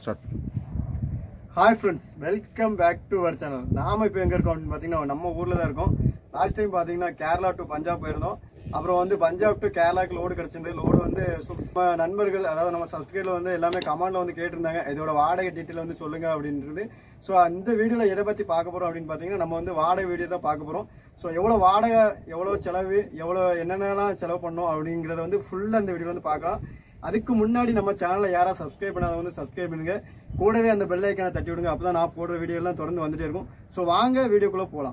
start hi friends welcome back to our channel நாம இப்போ எங்க இருக்கோம் அப்படின்னு பார்த்தீங்கன்னா நம்ம ஊர்ல தான் இருக்கோம் லாஸ்ட் டைம் பார்த்தீங்கன்னா கேரளா டு பஞ்சாப் போயிருந்தோம் அப்புறம் வந்து பஞ்சாப் டு கேரளாக்கு லோடு கிடைச்சிருந்து லோடு வந்து நம்ம நண்பர்கள் அதாவது நம்ம சப்ஸ்கிரைபர் வந்து எல்லாமே கமெண்ட்ல வந்து கேட்டிருந்தாங்க இதோட வாடகை டீட்டெயில் வந்து சொல்லுங்க அப்படின்றது ஸோ அந்த வீடியோல எதை பத்தி பார்க்க போறோம் அப்படின்னு பார்த்தீங்கன்னா நம்ம வந்து வாடகை வீடியோ தான் பார்க்க போறோம் ஸோ எவ்வளோ வாடகை எவ்வளோ செலவு எவ்வளோ என்னென்னலாம் செலவு பண்ணோம் அப்படிங்கிறத வந்து ஃபுல்லாக அந்த வீடியோ வந்து பார்க்கலாம் அதுக்கு முன்னாடி நம்ம சேனலை யாரா சப்ஸ்கிரைப் பண்ணாத வந்து சப்ஸ்கிரைப் பண்ணுங்க கூடவே அந்த பெல் ஐக்கானை தட்டி விடுங்க அப்பதான் நான் போடுற வீடியோ எல்லாம் தொடர்ந்து வந்துட்டே இருக்கும் ஸோ வாங்க வீடியோக்குள்ள போலாம்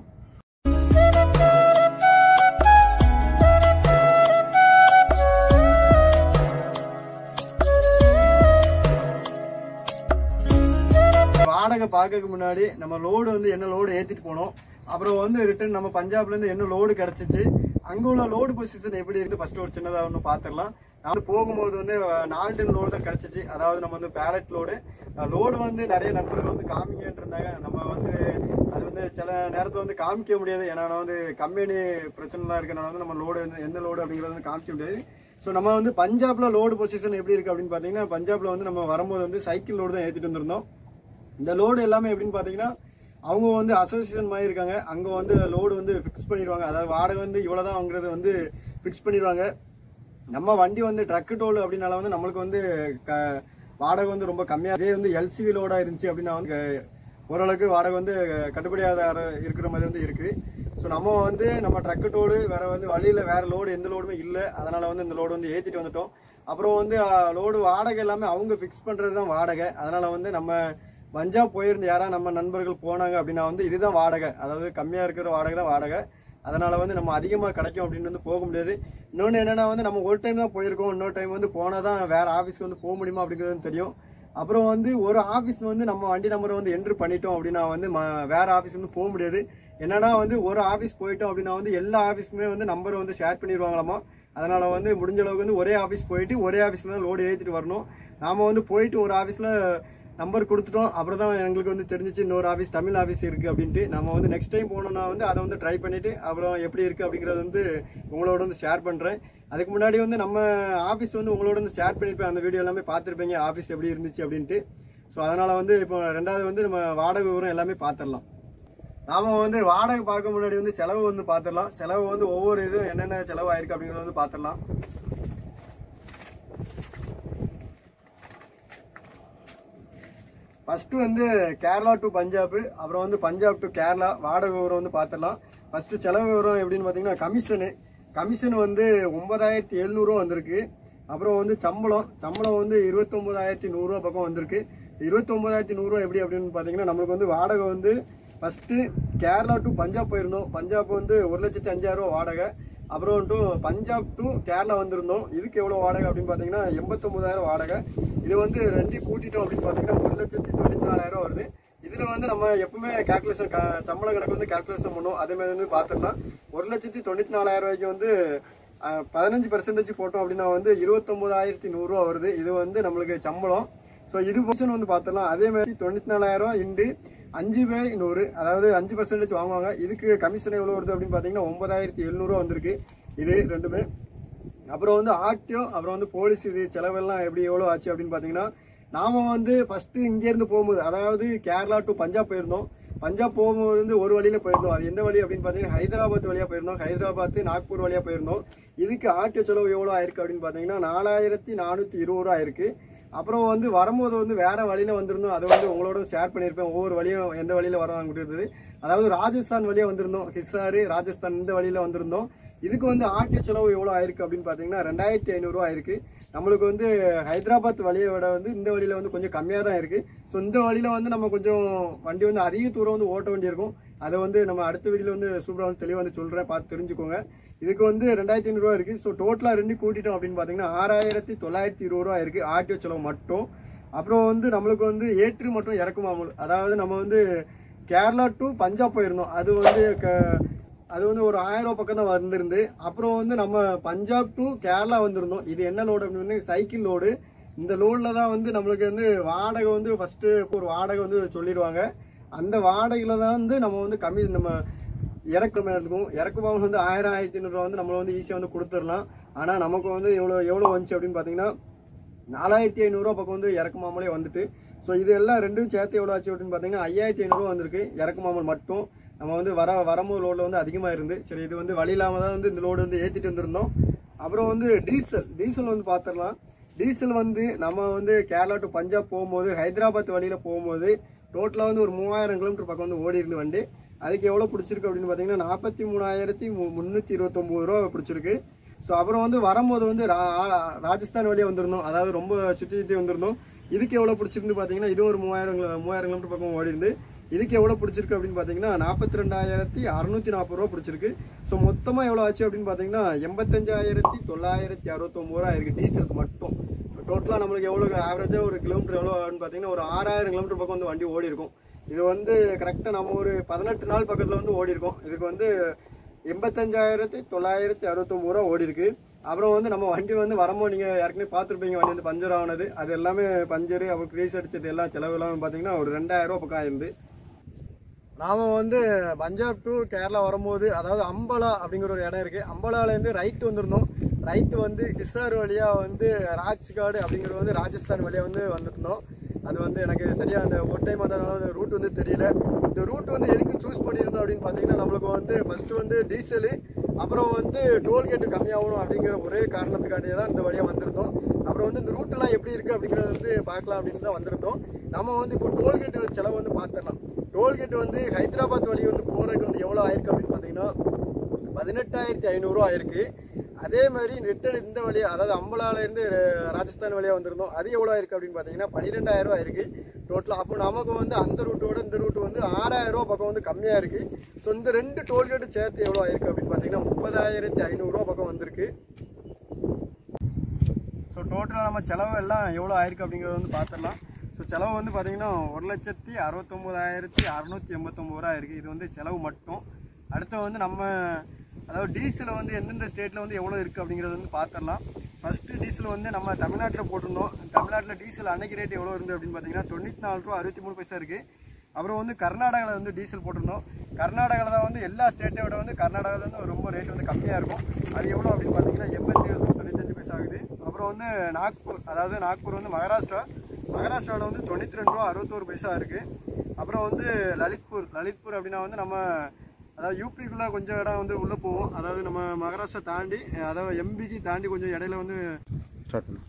வாடகை பார்க்கறதுக்கு முன்னாடி நம்ம லோடு வந்து என்ன லோடு ஏத்திட்டு போனோம் அப்புறம் வந்து ரிட்டர்ன் நம்ம பஞ்சாப்ல இருந்து என்ன லோடு கிடைச்சிச்சு அங்க உள்ள லோடு பொசிஷன் எப்படி இருக்கு ஃபர்ஸ்ட் ஒரு சின்னதா ஒன்று பாத்திரலாம் நான் போகும்போது வந்து அஹ், நாலு டன் லோடு தான் கிடைச்சிச்சு அதாவது நம்ம வந்து பேலட் லோடு லோடு வந்து நிறைய நண்பர்கள் வந்து காமிக்கிட்டு இருந்தாங்க நம்ம வந்து அது வந்து சில நேரத்துல வந்து காமிக்க முடியாது ஏன்னா நான் வந்து கம்பெனி பிரச்சனைலாம் இருக்கனால வந்து நம்ம லோடு வந்து எந்த லோடு அப்படிங்கறது வந்து காமிக்க முடியாது ஸோ நம்ம வந்து பஞ்சாப்ல லோடு பொசிஷன் எப்படி இருக்கு அப்படின்னு பாத்தீங்கன்னா பஞ்சாப்ல வந்து நம்ம வரும்போது வந்து சைக்கிள் லோடு தான் ஏத்திட்டு வந்திருந்தோம் இந்த லோடு எல்லாமே எப்படின்னு பாத்தீங்கன்னா அவங்க வந்து அசோசியேஷன் மாதிரி இருக்காங்க அங்க வந்து லோடு வந்து ஃபிக்ஸ் பண்ணிடுவாங்க அதாவது வாடகை வந்து இவ்வளவுதான் வாங்குறது வந்து ஃபிக்ஸ் பண்ணிடுவாங்க நம்ம வண்டி வந்து ட்ரக்கு டோல் அப்படின்னால வந்து நம்மளுக்கு வந்து க- வாடகை வந்து ரொம்ப கம்மியா இதே வந்து எல்சிவி லோடா இருந்துச்சு அப்படின்னா வந்து க- ஓரளவுக்கு வாடகை வந்து கட்டுப்படியாத இருக்கிற மாதிரி வந்து இருக்கு ஸோ நம்ம வந்து நம்ம ட்ரக்கு டோடு வேற வந்து வழியில வேற லோடு எந்த லோடுமே இல்லை அதனால வந்து இந்த லோடு வந்து ஏத்திட்டு வந்துட்டோம் அப்புறம் வந்து லோடு வாடகை எல்லாமே அவங்க ஃபிக்ஸ் பண்றது தான் வாடகை அதனால வந்து நம்ம பஞ்சாப் போயிருந்து யாரா நம்ம நண்பர்கள் போனாங்க அப்படின்னா வந்து இதுதான் வாடகை அதாவது கம்மியா இருக்கிற வாடகை தான் வாடகை அதனால வந்து நம்ம அதிகமா கிடைக்கும் அப்படின்னு வந்து போக முடியாது இன்னொன்று என்னன்னா வந்து நம்ம ஒரு டைம் தான் போயிருக்கோம் இன்னொரு டைம் வந்து போனா தான் வேற ஆஃபீஸ்க்கு வந்து போக முடியுமா அப்படிங்கிறது தெரியும் அப்புறம் வந்து ஒரு ஆஃபீஸ் வந்து நம்ம வண்டி நம்பரை வந்து என்ட்ரு பண்ணிட்டோம் அப்படின்னா வந்து ம- வேற ஆஃபீஸ் வந்து போக முடியாது என்னன்னா வந்து ஒரு ஆஃபீஸ் போயிட்டோம் அப்படின்னா வந்து எல்லா ஆஃபீஸ்க்குமே வந்து நம்பர் வந்து ஷேர் பண்ணிடுவாங்களாமா அதனால வந்து முடிஞ்ச அளவுக்கு வந்து ஒரே ஆஃபீஸ் போயிட்டு ஒரே ஆஃபீஸ்ல தான் லோடு ஏற்றிட்டு வரணும் நாம வந்து போயிட்டு ஒரு ஆஃபீஸ்ல நம்பர் கொடுத்துட்டோம் அப்புறம் தான் எங்களுக்கு வந்து தெரிஞ்சிச்சு இன்னொரு ஆஃபீஸ் தமிழ் ஆஃபீஸ் இருக்கு அப்படின்ட்டு நம்ம வந்து நெக்ஸ்ட் டைம் போனோம்னா வந்து அதை வந்து ட்ரை பண்ணிட்டு அப்புறம் எப்படி இருக்கு அப்படிங்கறது வந்து உங்களோட வந்து ஷேர் பண்றேன் அதுக்கு முன்னாடி வந்து நம்ம ஆஃபீஸ் வந்து உங்களோட வந்து ஷேர் பண்ணிருப்பேன் அந்த வீடியோ எல்லாமே பார்த்துருப்பீங்க ஆஃபீஸ் எப்படி இருந்துச்சு அப்படின்ட்டு ஸோ அதனால வந்து இப்போ ரெண்டாவது வந்து நம்ம வாடகை விவரம் எல்லாமே பார்த்துடலாம் நாம வந்து வாடகை பார்க்க முன்னாடி வந்து செலவு வந்து பார்த்துடலாம் செலவு வந்து ஒவ்வொரு இதுவும் என்னென்ன செலவு ஆயிருக்கு அப்படிங்கறத வந்து பார்த்துடலாம் ஃபர்ஸ்ட் வந்து கேரளா டு பஞ்சாப் அப்புறம் வந்து பஞ்சாப் டு கேரளா வாடகை விவரம் வந்து பார்த்துடலாம் ஃபர்ஸ்ட் செலவு விவரம் எப்படின்னு பார்த்தீங்கன்னா கமிஷனு கமிஷன் வந்து ஒன்பதாயிரத்தி எழுநூறுவா வந்திருக்கு அப்புறம் வந்து சம்பளம் சம்பளம் வந்து இருபத்தொன்பதாயிரத்தி நூறுரூவா பக்கம் வந்திருக்கு இருபத்தொன்பதாயிரத்தி நூறுரூவா எப்படி அப்படின்னு பார்த்தீங்கன்னா நம்மளுக்கு வந்து வாடகை வந்து ஃபர்ஸ்ட் கேரளா டு பஞ்சாப் போயிருந்தோம் பஞ்சாப் வந்து ஒரு லட்சத்தி அஞ்சாயிரம் ரூபா வாடகை அப்புறம் டு பஞ்சாப் டு கேரளா வந்திருந்தோம் இதுக்கு எவ்வளவு வாடகை அப்படின்னு பாத்தீங்கன்னா எண்பத்தொன்பதாயிரம் வாடகை இது வந்து ரெண்டையும் கூட்டிட்டோம் அப்படின்னு பாத்தீங்கன்னா ஒரு லட்சத்தி தொண்ணூத்தி நாலாயிரம் வருது இதுல வந்து நம்ம எப்பவுமே கால்குலேஷன் சம்பள கணக்கு வந்து கால்குலேஷன் பண்ணுவோம் அதே மாதிரி வந்து பாத்துடலாம் ஒரு லட்சத்தி தொண்ணூத்தி நாலாயிரம் ரூபாய்க்கு வந்து அஹ், பதினஞ்சு பெர்சன்டேஜ் போட்டோம் அப்படின்னா வந்து இருபத்தொன்பதாயிரத்தி நூறுரூவா வருது இது வந்து நம்மளுக்கு சம்பளம் ஸோ இது போர்ஷன் வந்து பார்த்துடலாம் அதே மாதிரி தொண்ணூத்தி நாலாயிரம் இண்டு அஞ்சு பை நூறு அதாவது அஞ்சு பர்சன்டேஜ் வாங்குவாங்க இதுக்கு கமிஷன் எவ்வளோ வருது அப்படின்னு பார்த்தீங்கன்னா ஒன்பதாயிரத்தி எழுநூறுவா வந்திருக்கு இது ரெண்டுமே அப்புறம் வந்து ஆர்டிஓ அப்புறம் வந்து போலீஸ் இது செலவெல்லாம் எப்படி எவ்வளோ ஆச்சு அப்படின்னு பார்த்தீங்கன்னா நாம வந்து ஃபர்ஸ்ட் இங்கேருந்து போகும்போது அதாவது கேரளா டு பஞ்சாப் போயிருந்தோம் பஞ்சாப் போகும்போது வந்து ஒரு வழியில போயிருந்தோம் அது எந்த வழி அப்படின்னு பார்த்தீங்கன்னா ஹைதராபாத் வழியா போயிருந்தோம் ஹைதராபாத் நாக்பூர் வழியா போயிருந்தோம் இதுக்கு ஆர்டிஓ செலவு எவ்வளோ ஆயிருக்கு அப்படின்னு பார்த்தீங்கன்னா நாலாயிரத்தி நானூற்றி இருபது ரூபா ஆயிருக்கு அப்புறம் வந்து வரும்போது வந்து வேற வழியில வந்திருந்தோம் அதை வந்து உங்களோட ஷேர் பண்ணியிருப்பேன் ஒவ்வொரு வழியும் எந்த வழியில வராங்க இருந்தது அதாவது ராஜஸ்தான் வழியா வந்திருந்தோம் ஹிசாரு ராஜஸ்தான் இந்த வழியில வந்திருந்தோம் இதுக்கு வந்து ஆட்டிய செலவு எவ்வளவு ஆயிருக்கு அப்படின்னு பாத்தீங்கன்னா ரெண்டாயிரத்தி ஐநூறுரூவா ஆயிருக்கு நம்மளுக்கு வந்து ஹைதராபாத் வழியை விட வந்து இந்த வழியில வந்து கொஞ்சம் கம்மியா தான் இருக்கு ஸோ இந்த வழியில வந்து நம்ம கொஞ்சம் வண்டி வந்து அதிக தூரம் வந்து ஓட்ட வேண்டியிருக்கும் அதை வந்து நம்ம அடுத்த வீடியோல வந்து சூப்பரா வந்து தெளிவாக வந்து சொல்றேன் பார்த்து தெரிஞ்சுக்கோங்க இதுக்கு வந்து ரெண்டாயிரத்தி ஐநூறுரூவா இருக்கு ஸோ டோட்டலா ரெண்டு கூட்டிட்டோம் அப்படின்னு பாத்தீங்கன்னா ஆறாயிரத்தி தொள்ளாயிரத்தி இருபது ரூபா இருக்கு ஆட்டியோ செலவு மட்டும் அப்புறம் வந்து நம்மளுக்கு வந்து ஏற்று மற்றும் இறக்குமாமல் அதாவது நம்ம வந்து கேரளா டு பஞ்சாப் போயிருந்தோம் அது வந்து க- அது வந்து ஒரு ஆயிரம் ரூபாய் பக்கம் தான் வந்திருந்து அப்புறம் வந்து நம்ம பஞ்சாப் டு கேரளா வந்திருந்தோம் இது என்ன லோடு அப்படின்னு வந்து சைக்கிள் லோடு இந்த லோட்ல தான் வந்து நம்மளுக்கு வந்து வாடகை வந்து ஃபர்ஸ்ட் ஒரு வாடகை வந்து சொல்லிடுவாங்க அந்த வாடகையில தான் வந்து நம்ம வந்து கம்மி நம்ம இறக்குமே இருக்கும் இறக்குமாவும் வந்து ஆயிரம் ஆயிரத்தி ஐநூறுரூவா வந்து நம்மள வந்து ஈஸியாக வந்து கொடுத்துடலாம் ஆனால் நமக்கு வந்து எவ்வளோ எவ்வளோ வந்துச்சு அப்படின்னு பார்த்தீங்கன்னா நாலாயிரத்தி ஐநூறுரூவா பக்கம் வந்து இறக்குமாமலே வந்துட்டு ஸோ இது எல்லாம் ரெண்டும் சேர்த்து எவ்வளோ ஆச்சு அப்படின்னு பார்த்தீங்கன்னா ஐயாயிரத்தி ஐநூறுரூவா வந்திருக்கு இறக்கு மாமல் மட்டும் நம்ம வந்து வர வரும்போது லோடில் வந்து அதிகமாக இருந்து சரி இது வந்து வழி இல்லாமல் தான் வந்து இந்த லோடு வந்து ஏற்றிட்டு வந்திருந்தோம் அப்புறம் வந்து டீசல் டீசல் வந்து பார்த்துடலாம் டீசல் வந்து நம்ம வந்து கேரளா டு பஞ்சாப் போகும்போது ஹைதராபாத் வழியில் போகும்போது டோட்டலாக வந்து ஒரு மூவாயிரம் கிலோமீட்டர் பக்கம் வந்து ஓடி இருந்து வண்டி அதுக்கு எவ்வளோ பிடிச்சிருக்கு அப்படின்னு பார்த்தீங்கன்னா நாற்பத்தி மூணாயிரத்தி முந்நூற்றி இருபத்தொம்போது ரூபா பிடிச்சிருக்கு ஸோ அப்புறம் வந்து வரும்போது வந்து ரா- ராஜஸ்தான் வழியாக வந்திருந்தோம் அதாவது ரொம்ப சுற்றி சுற்றி வந்திருந்தோம் இதுக்கு எவ்வளோ பிடிச்சிருந்து பார்த்தீங்கன்னா இது ஒரு மூவாயிரம் கிலோ- மூவாயிரம் கிலோமீட்டர் பக்கம் ஓடி இருந்து இதுக்கு எவ்வளோ பிடிச்சிருக்கு அப்படின்னு பார்த்தீங்கன்னா நாற்பத்தி ரெண்டாயிரத்தி அறுநூத்தி நாற்பது ரூபா பிடிச்சிருக்கு ஸோ மொத்தமாக எவ்வளோ ஆச்சு அப்படின்னு பார்த்தீங்கன்னா எண்பத்தஞ்சாயிரத்தி தொள்ளாயிரத்தி அறுபத்தொம்பது ரூபா இருக்கு டீசலுக்கு மட்டும் டோட்டலாக நம்மளுக்கு எவ்வளோ ஆவரேஜாக ஒரு கிலோமீட்டர் எவ்வளோ ஆகுன்னு பார்த்தீங்கன்னா ஒரு ஆறாயிரம் கிலோமீட்டர் பக்கம் வந்து வண்டி ஓடி இருக்கும் இது வந்து கரெக்டாக நம்ம ஒரு பதினெட்டு நாள் பக்கத்தில் வந்து ஓடி இருக்கோம் இதுக்கு வந்து எண்பத்தஞ்சாயிரத்தி தொள்ளாயிரத்தி அறுபத்தொம்பது ரூபா ஓடி இருக்கு அப்புறம் வந்து நம்ம வண்டி வந்து வரும்போது நீங்கள் ஏற்கனவே பார்த்துருப்பீங்க வண்டி வந்து பஞ்சர் ஆனது அது எல்லாமே பஞ்சரு அப்புறம் கிரீஸ் அடிச்சது எல்லாம் செலவு எல்லாம் பார்த்தீங்கன்னா ஒரு ரெண்டாயிரம் ரூபா பக்கம் ஆயிருந்து நாம வந்து பஞ்சாப் டு கேரளா வரும்போது அதாவது அம்பலா அப்படிங்கிற ஒரு இடம் இருக்கு அம்பலாலேருந்து ரைட் வந்திருந்தோம் ரைட் வந்து ஹிசார் வழியா வந்து ராஜ்காடு அப்படிங்கிறது வந்து ராஜஸ்தான் வழியா வந்து வந்திருந்தோம் அது வந்து எனக்கு சரியா அந்த ஒரு டைம் வந்ததுனால அந்த ரூட் வந்து தெரியல இந்த ரூட் வந்து எதுக்கு சூஸ் பண்ணியிருந்தோம் அப்படின்னு பார்த்தீங்கன்னா நம்மளுக்கு வந்து ஃபர்ஸ்ட் வந்து டீசலு அப்புறம் வந்து டோல்கேட்டு கம்மியாகணும் அப்படிங்கிற ஒரே காரணத்துக்காண்டியே தான் இந்த வழியாக வந்திருந்தோம் அப்புறம் வந்து இந்த ரூட்டெல்லாம் எப்படி இருக்குது அப்படிங்கிறத வந்து பார்க்கலாம் அப்படின்னு தான் வந்திருந்தோம் நம்ம வந்து இப்போ டோல்கேட்டு செலவு வந்து பார்த்துடலாம் டோல்கேட் வந்து ஹைதராபாத் வழி வந்து போகிறதுக்கு வந்து எவ்வளோ ஆயிருக்கு அப்படின்னு பார்த்தீங்கன்னா பதினெட்டாயிரத்தி ஐநூறுரூவா ஆயிருக்கு அதே மாதிரி ரிட்டர்ன் இந்த வழியா அதாவது அம்பலாலேருந்து ராஜஸ்தான் வழியாக வந்திருந்தோம் அது எவ்வளோ ஆயிருக்கு அப்படின்னு பார்த்தீங்கன்னா பன்னிரெண்டாயிரம் ரூபா இருக்கு டோட்டலாக அப்போ நமக்கு வந்து அந்த ரூட்டோட இந்த ரூட் வந்து ஆறாயிரம் ரூபா பக்கம் வந்து கம்மியாக இருக்கு ஸோ இந்த ரெண்டு டோல்கேட்டு சேர்த்து எவ்வளோ ஆயிருக்கு அப்படின்னு பார்த்தீங்கன்னா முப்பதாயிரத்தி ஐநூறுரூவா பக்கம் வந்திருக்கு ஸோ டோட்டலாக நம்ம செலவு எல்லாம் எவ்வளோ ஆயிருக்கு அப்படிங்கிறத வந்து பார்த்துடலாம் ஸோ செலவு வந்து பார்த்தீங்கன்னா ஒரு லட்சத்தி அறுபத்தொம்போதாயிரத்தி அறநூற்றி எண்பத்தொம்போது ரூபா இருக்குது இது வந்து செலவு மட்டும் அடுத்து வந்து நம்ம அதாவது டீசல் வந்து எந்தெந்த ஸ்டேட்டில் வந்து எவ்வளோ இருக்குது அப்படிங்கிறத வந்து பார்த்துடலாம் ஃபஸ்ட்டு டீசல் வந்து நம்ம தமிழ்நாட்டில் போட்டிருந்தோம் தமிழ்நாட்டில் டீசல் அன்னைக்கு ரேட் எவ்வளோ இருந்து அப்படின்னு பார்த்தீங்கன்னா தொண்ணூற்றி நாலு ரூபா அறுபத்தி மூணு பைசா இருக்குது அப்புறம் வந்து கர்நாடகாவில் வந்து டீசல் போட்டிருந்தோம் கர்நாடகாவில் தான் வந்து எல்லா ஸ்டேட்டை விட வந்து கர்நாடகாவில் வந்து ரொம்ப ரேட் வந்து கம்மியாக இருக்கும் அது எவ்வளோ அப்படின்னு பார்த்தீங்கன்னா எண்பத்தி ஏழு ரூபா தொண்ணூத்தஞ்சு பைசா ஆகுது அப்புறம் வந்து நாக்பூர் அதாவது நாக்பூர் வந்து மகாராஷ்டிரா மகாராஷ்டிராவில் வந்து தொண்ணூற்றி ரெண்டு ரூபா அறுபத்தோரு பைசா இருக்குது அப்புறம் வந்து லலித்பூர் லலித்பூர் அப்படின்னா வந்து நம்ம அதாவது யூபிக்குள்ளே கொஞ்சம் இடம் வந்து உள்ளே போவோம் அதாவது நம்ம மகாராஷ்டிரா தாண்டி அதாவது எம்பிக்கு தாண்டி கொஞ்சம் இடையில வந்து ஸ்டார்ட் பண்ணு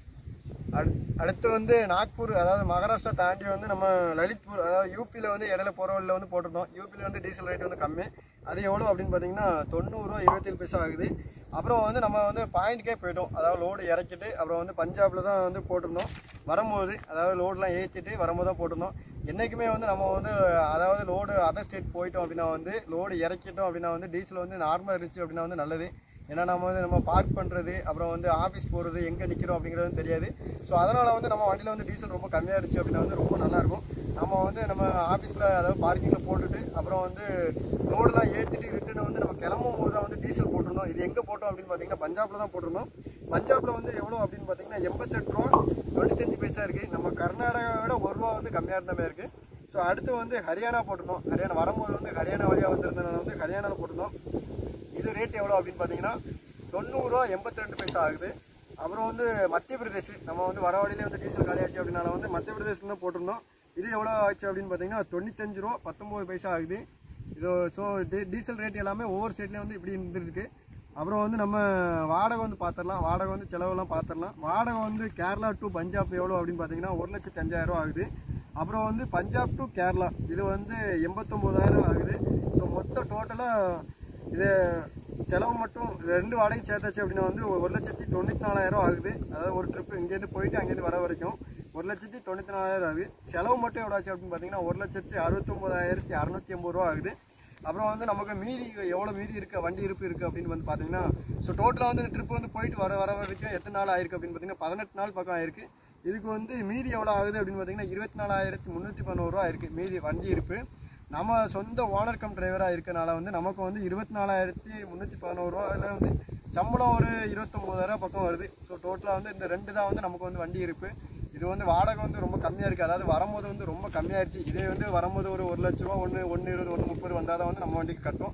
அடு- அடுத்து வந்து நாக்பூர் அதாவது மகாராஷ்டிரா தாண்டி வந்து நம்ம லலித்பூர் அதாவது யூபியில் வந்து இடையில போகிற வழியில் வந்து போட்டிருந்தோம் யூபியில் வந்து டீசல் ரேட் வந்து கம்மி அது எவ்வளோ அப்படின்னு பார்த்தீங்கன்னா தொண்ணூறுரூவா இருபத்தேழு பைசா ஆகுது அப்புறம் வந்து நம்ம வந்து பாயிண்ட்கே போயிட்டோம் அதாவது லோடு இறக்கிட்டு அப்புறம் வந்து பஞ்சாபில் தான் வந்து போட்டிருந்தோம் வரும்போது அதாவது லோடெலாம் ஏற்றிட்டு வரும்போது தான் போட்டிருந்தோம் என்றைக்குமே வந்து நம்ம வந்து அதாவது லோடு அதர் ஸ்டேட் போயிட்டோம் அப்படின்னா வந்து லோடு இறக்கிட்டோம் அப்படின்னா வந்து டீசல் வந்து நார்மலாக இருந்துச்சு அப்படின்னா வந்து நல்லது ஏன்னா நம்ம வந்து நம்ம பார்க் பண்ணுறது அப்புறம் வந்து ஆஃபீஸ் போகிறது எங்கே நிற்கிறோம் அப்படிங்கிறது தெரியாது ஸோ அதனால் வந்து நம்ம வண்டியில் வந்து டீசல் ரொம்ப கம்மியாக இருந்துச்சு அப்படின்னா வந்து ரொம்ப நல்லாயிருக்கும் நம்ம வந்து நம்ம ஆஃபீஸில் அதாவது பார்க்கிங்கில் போட்டுட்டு அப்புறம் வந்து லோடெலாம் ஏற்றிட்டு ரிட்டர்ன் வந்து நம்ம கிளம்பும் போது தான் வந்து டீசல் போட்டிருந்தோம் இது எங்கே போட்டோம் அப்படின்னு பார்த்தீங்கன்னா பஞ்சாபில் தான் போட்டிருந்தோம் பஞ்சாபில் வந்து எவ்வளோ அப்படின்னு பார்த்தீங்கன்னா எண்பத்தெட்டு ரூபா தொண்ணூத்தஞ்சு பைசா இருக்குது நம்ம கர்நாடகாவை விட ஒரு ரூபா வந்து கம்மியாக இருந்த மாதிரி இருக்குது ஸோ அடுத்து வந்து ஹரியானா போட்டிருந்தோம் ஹரியானா வரும்போது வந்து ஹரியானா வழியாக வந்திருந்தனால வந்து ஹரியானாவில் போட்டிருந்தோம் இது ரேட் எவ்வளோ அப்படின்னு பார்த்தீங்கன்னா தொண்ணூறுரூவா எண்பத்தி ரெண்டு பைசா ஆகுது அப்புறம் வந்து மத்திய பிரதேஷ் நம்ம வந்து வர வழியிலே வந்து டீசல் காலியாச்சு அப்படின்னால வந்து மத்திய பிரதேசம் தான் போட்டிருந்தோம் இது எவ்வளோ ஆச்சு அப்படின்னு பார்த்தீங்கன்னா தொண்ணூத்தஞ்சு ரூபா பத்தொம்போது பைசா ஆகுது இது ஸோ டீசல் ரேட் எல்லாமே ஒவ்வொரு ஸ்டேட்லேயும் வந்து இப்படி இருந்துருக்கு அப்புறம் வந்து நம்ம வாடகை வந்து பார்த்துடலாம் வாடகை வந்து செலவெல்லாம் பார்த்துடலாம் வாடகை வந்து கேரளா டு பஞ்சாப் எவ்வளோ அப்படின்னு பார்த்தீங்கன்னா ஒரு லட்சத்தி அஞ்சாயிரம் ரூபா ஆகுது அப்புறம் வந்து பஞ்சாப் டு கேரளா இது வந்து எண்பத்தொம்போதாயிரம் ஆகுது ஸோ மொத்த டோட்டலாக இது செலவு மட்டும் ரெண்டு வாடகை சேர்த்தாச்சு அப்படின்னா வந்து ஒரு லட்சத்தி தொண்ணூற்றி நாலாயிரம் ஆகுது அதாவது ஒரு ட்ரிப் இங்கேருந்து போயிட்டு அங்கேருந்து வர வரைக்கும் ஒரு லட்சத்தி தொண்ணூற்றி நாலாயிரம் ஆகுது செலவு மட்டும் எவ்வளோ ஆச்சு அப்படின்னு பார்த்தீங்கன்னா ஒரு லட்சத்தி அறுபத்தொம்போதாயிரத்தி அறநூற்றி எண்பது ரூபா ஆகுது அப்புறம் வந்து நமக்கு மீதி எவ்வளோ மீதி இருக்கு வண்டி இருப்பு இருக்குது அப்படின்னு வந்து பார்த்தீங்கன்னா ஸோ டோட்டலாக வந்து ட்ரிப் வந்து போயிட்டு வர வர வரைக்கும் எத்தனை நாள் ஆயிருக்கு அப்படின்னு பார்த்தீங்கன்னா பதினெட்டு நாள் பக்கம் ஆயிருக்கு இதுக்கு வந்து மீதி எவ்வளோ ஆகுது அப்படின்னு பார்த்தீங்கன்னா இருபத்தி நாலாயிரத்தி முந்நூற்றி பதினோரு ரூபா இருக்குது மீதி வண்டி இருப்பு நம்ம சொந்த ஓனர் கம் டிரைவராக இருக்கனால வந்து நமக்கு வந்து இருபத்தி நாலாயிரத்தி முந்நூற்றி பதினோரு ரூபாயில் வந்து சம்பளம் ஒரு இருபத்தொம்போதாயிரம் பக்கம் வருது ஸோ டோட்டலாக வந்து இந்த ரெண்டு தான் வந்து நமக்கு வந்து வண்டி இருப்பு இது வந்து வாடகை வந்து ரொம்ப கம்மியாக இருக்குது அதாவது வரும்போது வந்து ரொம்ப கம்மியாயிருச்சு இதே வந்து வரும்போது ஒரு ஒரு லட்ச ரூபா ஒன்று ஒன்று இருபது ஒன்று முப்பது வந்தால் தான் வந்து நம்ம வண்டிக்கு கட்டும் ஸோ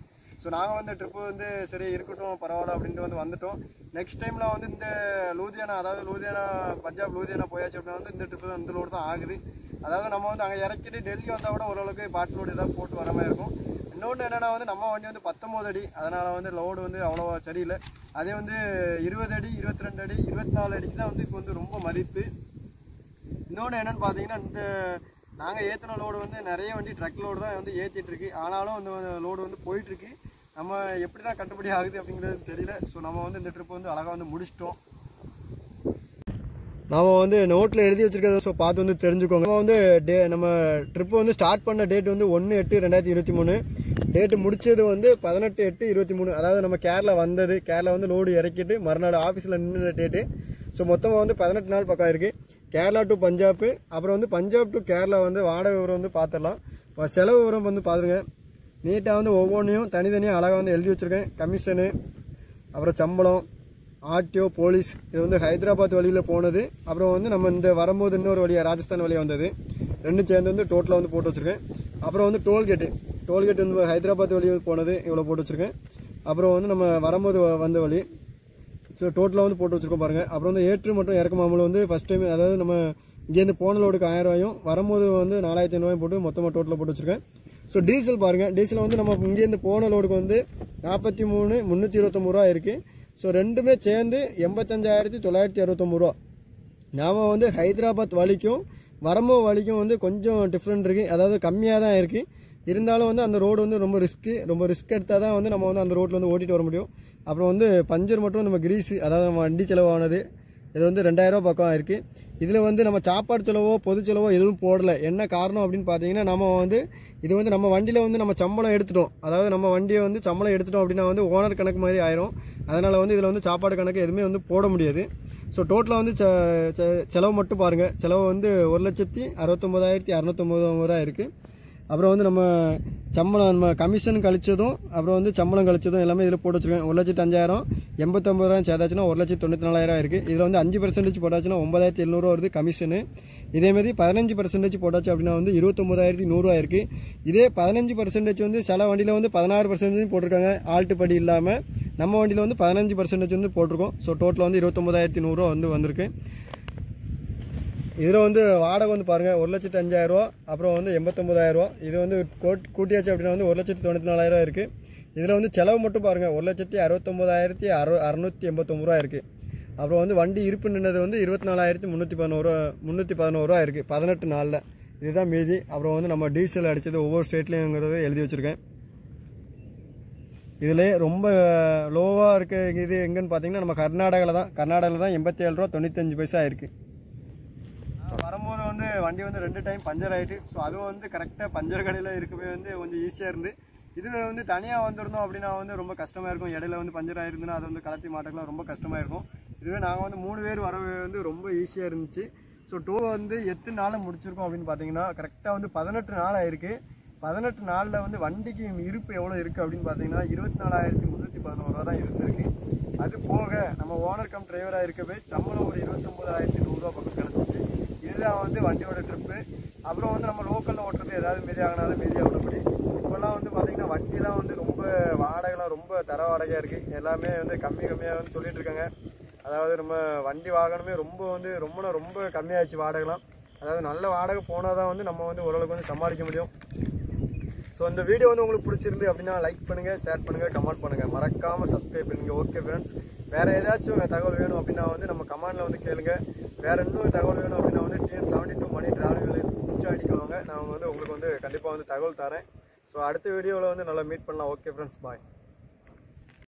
ஸோ நாங்கள் வந்து ட்ரிப்பு வந்து சரி இருக்கட்டும் பரவாயில்ல அப்படின்ட்டு வந்து வந்துட்டோம் நெக்ஸ்ட் டைமில் வந்து இந்த லூதியானா அதாவது லூதியானா பஞ்சாப் லூதியானா போயாச்சு அப்படின்னா வந்து இந்த ட்ரிப்பு இந்த லோடு தான் ஆகுது அதாவது நம்ம வந்து அங்கே இறக்கிட்டு டெல்லி வந்தால் கூட ஓரளவுக்கு பாட்டு லோடு ஏதாவது போட்டு வர மாதிரி இருக்கும் இன்னொன்று என்னென்னா வந்து நம்ம வண்டி வந்து பத்தொம்போது அடி அதனால் வந்து லோடு வந்து அவ்வளோவா சரியில்லை அதே வந்து இருபது அடி இருபத்தி ரெண்டு அடி இருபத்தி நாலு அடிக்கு தான் வந்து இப்போ வந்து ரொம்ப மதிப்பு இன்னொன்று என்னன்னு பார்த்தீங்கன்னா இந்த நாங்கள் ஏற்றின லோடு வந்து நிறைய வண்டி ட்ரக் லோடு தான் வந்து ஏற்றிட்டு இருக்கு ஆனாலும் அந்த லோடு வந்து போயிட்டு இருக்கு நம்ம எப்படி தான் கட்டுப்படி ஆகுது அப்படிங்கிறது தெரியல ஸோ நம்ம வந்து இந்த ட்ரிப் வந்து அழகாக வந்து முடிச்சிட்டோம் நாம வந்து நோட்டில் எழுதி வச்சிருக்கிறத ஸோ பார்த்து வந்து தெரிஞ்சுக்கோங்க நம்ம வந்து டே நம்ம ட்ரிப் வந்து ஸ்டார்ட் பண்ண டேட் வந்து ஒன்று எட்டு ரெண்டாயிரத்தி இருபத்தி மூணு டேட்டு முடிச்சது வந்து பதினெட்டு எட்டு இருபத்தி மூணு அதாவது நம்ம கேரளா வந்தது கேரளா வந்து லோடு இறக்கிட்டு மறுநாள் ஆஃபீஸில் நின்று டேட்டு ஸோ மொத்தமாக வந்து பதினெட்டு நாள் பக்கம் இருக்குது கேரளா டு பஞ்சாப் அப்புறம் வந்து பஞ்சாப் டு கேரளா வந்து வாடகை விவரம் வந்து பார்த்துடலாம் இப்போ செலவு விவரம் வந்து பாருங்க நீட்டாக வந்து ஒவ்வொன்றையும் தனித்தனியாக அழகாக வந்து எழுதி வச்சுருக்கேன் கமிஷனு அப்புறம் சம்பளம் ஆர்டிஓ போலீஸ் இது வந்து ஹைதராபாத் வழியில் போனது அப்புறம் வந்து நம்ம இந்த வரும்போது இன்னொரு வழியாக ராஜஸ்தான் வழியாக வந்தது ரெண்டும் சேர்ந்து வந்து டோட்டலாக வந்து போட்டு வச்சுருக்கேன் அப்புறம் வந்து டோல்கேட்டு டோல்கேட் வந்து ஹைதராபாத் வழி போனது இவ்வளோ போட்டு வச்சுருக்கேன் அப்புறம் வந்து நம்ம வரும்போது வ- வந்த வழி ஸோ டோட்டலாக வந்து போட்டு வச்சிருக்கோம் பாருங்க அப்புறம் வந்து ஏற்று மற்றும் இறக்கு மாமூல் வந்து ஃபர்ஸ்ட் டைம் அதாவது நம்ம இங்கேருந்து போன லோடுக்கு ஆயிரம் ரூபாயும் வரும்போது வந்து நாலாயிரத்தி ஐநூறுவாயும் போட்டு மொத்தமாக டோட்டலாக போட்டு வச்சிருக்கேன் ஸோ டீசல் பாருங்க டீசல் வந்து நம்ம இங்கேருந்து போன லோடுக்கு வந்து நாற்பத்தி மூணு முந்நூற்றி இருபத்தொம்பது ரூபா இருக்கு ஸோ ரெண்டுமே சேர்ந்து எண்பத்தஞ்சாயிரத்தி தொள்ளாயிரத்தி அறுபத்தொம்பது ரூபா நாம வந்து ஹைதராபாத் வழிக்கும் வரம்போ வழிக்கும் வந்து கொஞ்சம் டிஃப்ரெண்ட் இருக்கு அதாவது கம்மியாக தான் இருக்கு இருந்தாலும் வந்து அந்த ரோடு வந்து ரொம்ப ரிஸ்க்கு ரொம்ப ரிஸ்க் எடுத்தால் தான் வந்து நம்ம வந்து அந்த ரோட்டில் வந்து ஓட்டிட்டு வர முடியும் அப்புறம் வந்து பஞ்சர் மட்டும் நம்ம கிரீஸ் அதாவது நம்ம வண்டி செலவானது இது வந்து ரெண்டாயிரம் ரூபாய் பக்கம் இருக்கு இதில் வந்து நம்ம சாப்பாடு செலவோ பொது செலவோ எதுவும் போடல என்ன காரணம் அப்படின்னு பார்த்தீங்கன்னா நம்ம வந்து இது வந்து நம்ம வண்டியில் வந்து நம்ம சம்பளம் எடுத்துட்டோம் அதாவது நம்ம வண்டியை வந்து சம்பளம் எடுத்துட்டோம் அப்படின்னா வந்து ஓனர் கணக்கு மாதிரி ஆயிரும் அதனால வந்து இதில் வந்து சாப்பாடு கணக்கு எதுவுமே வந்து போட முடியாது ஸோ டோட்டலாக வந்து செ- செ- செலவு மட்டும் பாருங்கள் செலவு வந்து ஒரு லட்சத்தி அறுபத்தொம்போதாயிரத்தி அறநூத்தொம்பது ரூபா இருக்குது அப்புறம் வந்து நம்ம சம்பளம் நம்ம கமிஷன் கழிச்சதும் அப்புறம் வந்து சம்பளம் கழிச்சதும் எல்லாமே இதில் போட்டு வச்சிருக்கேன் ஒரு லட்சத்து அஞ்சாயிரம் எண்பத்தொம்பதாயிரம் சேர்த்தாச்சுன்னா ஒரு லட்சத்து தொண்ணூற்றி நாலாயிரம் இருக்குது இதில் வந்து அஞ்சு பர்சன்டேஜ் போட்டாச்சுன்னா ஒன்பதாயிரத்தி எழுநூறுவா வருது கமிஷனு இதேமாதிரி பதினஞ்சு பர்சன்டேஜ் போட்டாச்சு அப்படின்னா வந்து இருபத்தொம்பதாயிரத்தி நூறுரூவா இருக்குது இதே பதினஞ்சு பர்சன்டேஜ் வந்து சில வண்டியில் வந்து பதினாறு பர்சன்டேஜ் போட்டிருக்காங்க ஆல்ட்டு படி இல்லாமல் நம்ம வண்டியில் வந்து பதினஞ்சு பர்சன்டேஜ் வந்து போட்டிருக்கோம் ஸோ டோட்டல் வந்து இருபத்தொம்பதாயிரத்தி நூறுரூவா வந்து வந்திருக்கு இதில் வந்து வாடகை வந்து பாருங்கள் ஒரு லட்சத்து அஞ்சாயிரம் ரூபா அப்புறம் வந்து எண்பத்தொம்பதாயிரம் ரூபா இது வந்து கோட்- கூட்டியாச்சு அப்படின்னா வந்து ஒரு லட்சத்து தொண்ணூற்றி நாலாயிரம் இருக்குது இதில் வந்து செலவு மட்டும் பாருங்கள் ஒரு லட்சத்தி அறுபத்தொம்பதாயிரத்தி அறு அறுநூற்றி எண்பத்தொம்பது ரூபா இருக்குது அப்புறம் வந்து வண்டி இருப்பு நின்னது வந்து இருபத்தி நாலாயிரத்தி முந்நூற்றி பதினோரு முந்நூற்றி பதினோரு ரூபா இருக்குது பதினெட்டு நாளில் இதுதான் மீதி அப்புறம் வந்து நம்ம டீசல் அடித்தது ஒவ்வொரு ஸ்டேட்லேயுங்கிறத எழுதி வச்சுருக்கேன் இதிலே ரொம்ப லோவாக இருக்க இது எங்கன்னு பார்த்தீங்கன்னா நம்ம கர்நாடகாவில் தான் கர்நாடகாவில் தான் எண்பத்தி ஏழு ரூபா தொண்ணூத்தஞ்சு பைசா இருக்குது வரும்போது வந்து வண்டி வந்து ரெண்டு டைம் பஞ்சர் ஆயிட்டு ஸோ அதுவும் வந்து கரெக்டாக பஞ்சர் கடையில் இருக்கவே வந்து கொஞ்சம் ஈஸியாக இருந்து இது வந்து தனியாக வந்திருந்தோம் அப்படின்னா வந்து ரொம்ப கஷ்டமாக இருக்கும் இடையில வந்து பஞ்சர் ஆயிருந்துன்னா அதை வந்து கலத்தி மாட்டக்கலாம் ரொம்ப கஷ்டமாக இருக்கும் இதுவே நாங்கள் வந்து மூணு பேர் வரவே வந்து ரொம்ப ஈஸியாக இருந்துச்சு ஸோ டூர் வந்து எத்தனை நாளில் முடிச்சிருக்கோம் அப்படின்னு பார்த்தீங்கன்னா கரெக்டாக வந்து பதினெட்டு நாள் ஆயிருக்கு பதினெட்டு நாளில் வந்து வண்டிக்கு இருப்பு எவ்வளோ இருக்குது அப்படின்னு பார்த்தீங்கன்னா இருபத்தி நாலாயிரத்தி முந்நூற்றி பதினோரு ரூபா தான் இருந்திருக்கு அது போக நம்ம ஓனர் கம் டிரைவராக இருக்கவே சம்பளம் ஒரு இருபத்தொம்போதாயிரத்தி நூறுரூவா பக்கம் கிடச்சிச்சு இதுதான் வந்து வண்டியோட ட்ரிப்பு அப்புறம் வந்து நம்ம லோக்கலில் ஓட்டுறது ஏதாவது மீதி ஆகினாலும் மீதி ஆகப்படி இப்போல்லாம் வந்து பார்த்தீங்கன்னா வண்டிலாம் வந்து ரொம்ப வாடகைலாம் ரொம்ப தர வாடகையாக இருக்குது எல்லாமே வந்து கம்மி கம்மியாக வந்து சொல்லிட்டு இருக்காங்க அதாவது நம்ம வண்டி வாகனமே ரொம்ப வந்து ரொம்ப ரொம்ப கம்மியாச்சு வாடகைலாம் அதாவது நல்ல வாடகை போனால் தான் வந்து நம்ம வந்து ஓரளவுக்கு வந்து சமாளிக்க முடியும் ஸோ இந்த வீடியோ வந்து உங்களுக்கு பிடிச்சிருந்து அப்படின்னா லைக் பண்ணுங்க ஷேர் பண்ணுங்க கமெண்ட் பண்ணுங்க மறக்காம சப்ஸ்கிரைப் பண்ணுங்க ஓகே ஃப்ரெண்ட்ஸ் வேற ஏதாச்சும் தகவல் வேணும் அப்படின்னா வந்து நம்ம கமெண்ட்ல வந்து கேளுங்க வேற இன்னும் தகவல் வேணும் அப்படின்னா வந்து TN seventy two Mani travel Insta அடிக்கவாங்க நான் வந்து உங்களுக்கு வந்து கண்டிப்பாக வந்து தகவல் தரேன் ஸோ அடுத்த வீடியோவில் வந்து நல்லா மீட் பண்ணலாம் ஓகே ஃப்ரெண்ட்ஸ் பாய்